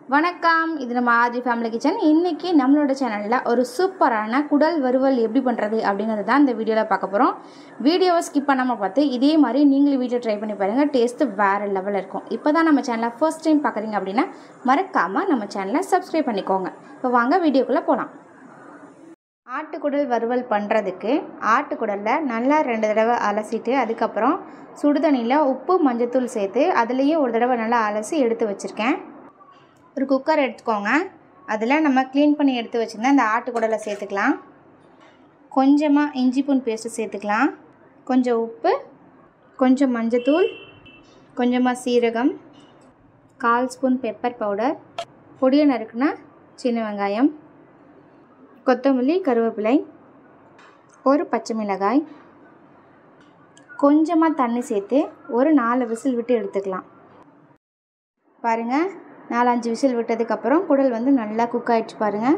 வணக்கம் இது நம்ம ஆர்ஜி ஃபேமிலி கிச்சன் இன்றைக்கி நம்மளோட சேனலில் ஒரு சூப்பரான குடல் வறுவல் எப்படி பண்ணுறது அப்படிங்கிறது தான் இந்த வீடியோவில் பார்க்க போகிறோம் வீடியோவை ஸ்கிப் பண்ணாமல் பார்த்து இதே மாதிரி நீங்களும் வீடியோ ட்ரை பண்ணி பாருங்கள் டேஸ்ட்டு வேறு லெவலில் இருக்கும் இப்போ தான் நம்ம சேனலை ஃபர்ஸ்ட் டைம் பார்க்குறீங்க அப்படின்னா மறக்காமல் நம்ம சேனலை சப்ஸ்கிரைப் பண்ணிக்கோங்க இப்போ வாங்க வீடியோக்குள்ளே போகலாம் ஆட்டுக்குடல் வறுவல் பண்ணுறதுக்கு ஆட்டுக்குடலில் நல்லா ரெண்டு தடவை அலசிட்டு அதுக்கப்புறம் சுடுதண்ணியில் உப்பு மஞ்சத்தூள் சேர்த்து அதுலேயும் ஒரு தடவை நல்லா அலசி எடுத்து வச்சுருக்கேன் ஒரு குக்கர் எடுத்துக்கோங்க அதில் நம்ம க்ளீன் பண்ணி எடுத்து வச்சுருந்தா அந்த ஆட்டுக்குடலை சேர்த்துக்கலாம் கொஞ்சமாக இஞ்சி பூன் பேஸ்ட்டு சேர்த்துக்கலாம் கொஞ்சம் உப்பு கொஞ்சம் மஞ்சத்தூள் கொஞ்சமாக சீரகம் கால் ஸ்பூன் பெப்பர் பவுடர் பொடியை நறுக்குனா சின்ன வெங்காயம் கொத்தமல்லி கருவேப்பிலை ஒரு பச்சை மிளகாய் கொஞ்சமாக தண்ணி சேர்த்து ஒரு நாலு விசில் விட்டு எடுத்துக்கலாம் பாருங்கள் நாலஞ்சு விசில் விட்டதுக்கப்புறம் குடல் வந்து நல்லா குக் ஆகிடுச்சு பாருங்கள்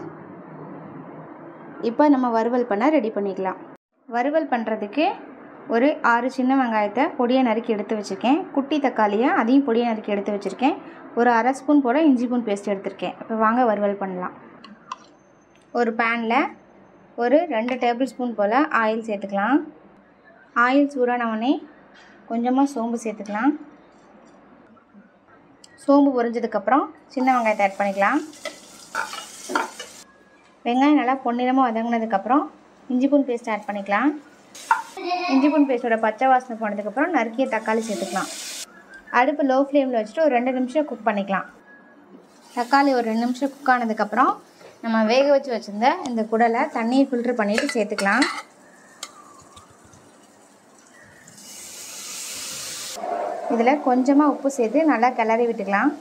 இப்போ நம்ம வறுவல் பண்ண ரெடி பண்ணிக்கலாம் வறுவல் பண்ணுறதுக்கு ஒரு ஆறு சின்ன வெங்காயத்தை பொடியை நறுக்கி எடுத்து வச்சுருக்கேன் குட்டி தக்காளியை அதையும் பொடியை நறுக்கி எடுத்து வச்சுருக்கேன் ஒரு அரை ஸ்பூன் போல் இஞ்சி பூன் பேஸ்ட் எடுத்திருக்கேன் இப்போ வாங்க வறுவல் பண்ணலாம் ஒரு பேனில் ஒரு ரெண்டு டேபிள் ஸ்பூன் போல் ஆயில் சேர்த்துக்கலாம் ஆயில் சூடானவொடனே கொஞ்சமாக சோம்பு சேர்த்துக்கலாம் சோம்பு பொரிஞ்சதுக்கப்புறம் சின்ன வெங்காயத்தை ஆட் பண்ணிக்கலாம் வெங்காயம் நல்லா பொன்னிறமாக வதங்கினதுக்கப்புறம் இஞ்சி பூன் பேஸ்ட் ஆட் பண்ணிக்கலாம் இஞ்சி பூன் பேஸ்ட்டோட பச்சை வாசனை போனதுக்கப்புறம் நறுக்கிய தக்காளி சேர்த்துக்கலாம் அடுப்பு லோ ஃப்ளேமில் வச்சுட்டு ஒரு ரெண்டு நிமிஷம் குக் பண்ணிக்கலாம் தக்காளி ஒரு ரெண்டு நிமிஷம் குக் ஆனதுக்கப்புறம் நம்ம வேக வச்சு வச்சுருந்த இந்த குடலை தண்ணியை ஃபில்ட்ரு பண்ணிவிட்டு சேர்த்துக்கலாம் இதில் கொஞ்சமாக உப்பு சேர்த்து நல்லா கிளறி விட்டுக்கலாம்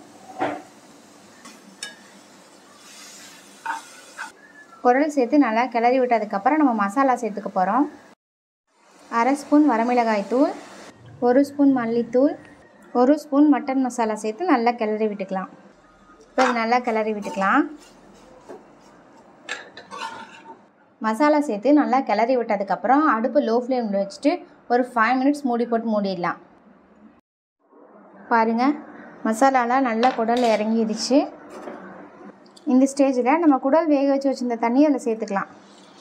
குரல் சேர்த்து நல்லா கிளறி விட்டதுக்கப்புறம் நம்ம மசாலா சேர்த்துக்க போகிறோம் அரை ஸ்பூன் வரமிளகாய் தூள் ஒரு ஸ்பூன் மல்லித்தூள் ஒரு ஸ்பூன் மட்டன் மசாலா சேர்த்து நல்லா கிளறி விட்டுக்கலாம் இப்போ இது நல்லா கிளறி விட்டுக்கலாம் மசாலா சேர்த்து நல்லா கிளறி விட்டதுக்கப்புறம் அடுப்பு லோ ஃப்ளேமில் வச்சுட்டு ஒரு ஃபைவ் மினிட்ஸ் மூடி போட்டு மூடிடலாம் பாருங்கள் மசாலாலாம் நல்லா குடலில் இறங்கிடுச்சு இந்த ஸ்டேஜில் நம்ம குடல் வேக வச்சு வச்சுருந்த தண்ணி அதில் சேர்த்துக்கலாம்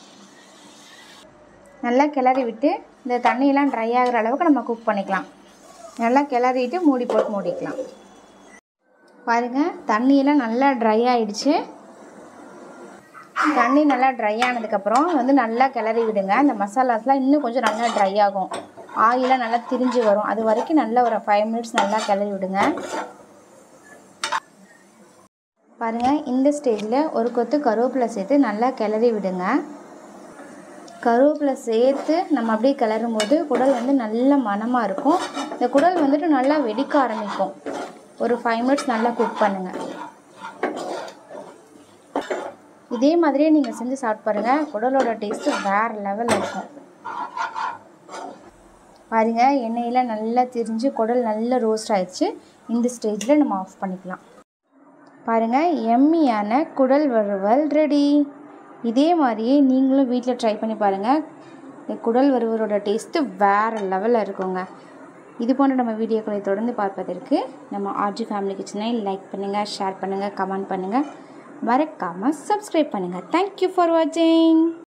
நல்லா கிளறி விட்டு இந்த தண்ணியெல்லாம் ட்ரை ஆகிற அளவுக்கு நம்ம குக் பண்ணிக்கலாம் நல்லா கிளறிட்டு மூடி போட்டு மூடிக்கலாம் பாருங்கள் தண்ணியெல்லாம் நல்லா ட்ரை ஆகிடுச்சு தண்ணி நல்லா ட்ரை ஆனதுக்கப்புறம் வந்து நல்லா கிளறி விடுங்க அந்த மசாலாஸ்லாம் இன்னும் கொஞ்சம் நல்லா ட்ரை ஆகும் ஆயிலாக நல்லா திரிஞ்சு வரும் அது வரைக்கும் நல்லா ஒரு ஃபைவ் மினிட்ஸ் நல்லா கிளறி விடுங்க பாருங்கள் இந்த ஸ்டேஜில் ஒரு கொத்து கருவேப்பிலை சேர்த்து நல்லா கிளறி விடுங்க கருவேப்பிலை சேர்த்து நம்ம அப்படியே கிளறும் போது குடல் வந்து நல்ல மனமாக இருக்கும் இந்த குடல் வந்துட்டு நல்லா வெடிக்க ஆரம்பிக்கும் ஒரு ஃபைவ் மினிட்ஸ் நல்லா குக் பண்ணுங்கள் இதே மாதிரியே நீங்கள் செஞ்சு சாப்பிட்டு பாருங்கள் குடலோட டேஸ்ட்டு வேறு லெவலில் இருக்கும் பாருங்கள் எண்ணெயில் நல்லா திரிஞ்சு குடல் நல்லா ரோஸ்ட் ஆயிடுச்சு இந்த ஸ்டேஜில் நம்ம ஆஃப் பண்ணிக்கலாம் பாருங்கள் எம்மியான குடல் வறுவல் ரெடி இதே மாதிரியே நீங்களும் வீட்டில் ட்ரை பண்ணி பாருங்கள் குடல் வறுவலோட டேஸ்ட்டு வேறு லெவலில் இருக்குங்க இது போன்ற நம்ம வீடியோக்களை தொடர்ந்து பார்ப்பதற்கு நம்ம ஆர்ஜி ஃபேமிலி கிச்சனை லைக் பண்ணுங்கள் ஷேர் பண்ணுங்கள் கமெண்ட் பண்ணுங்கள் மறக்காமல் சப்ஸ்கிரைப் பண்ணுங்கள் தேங்க்யூ ஃபார் வாட்சிங்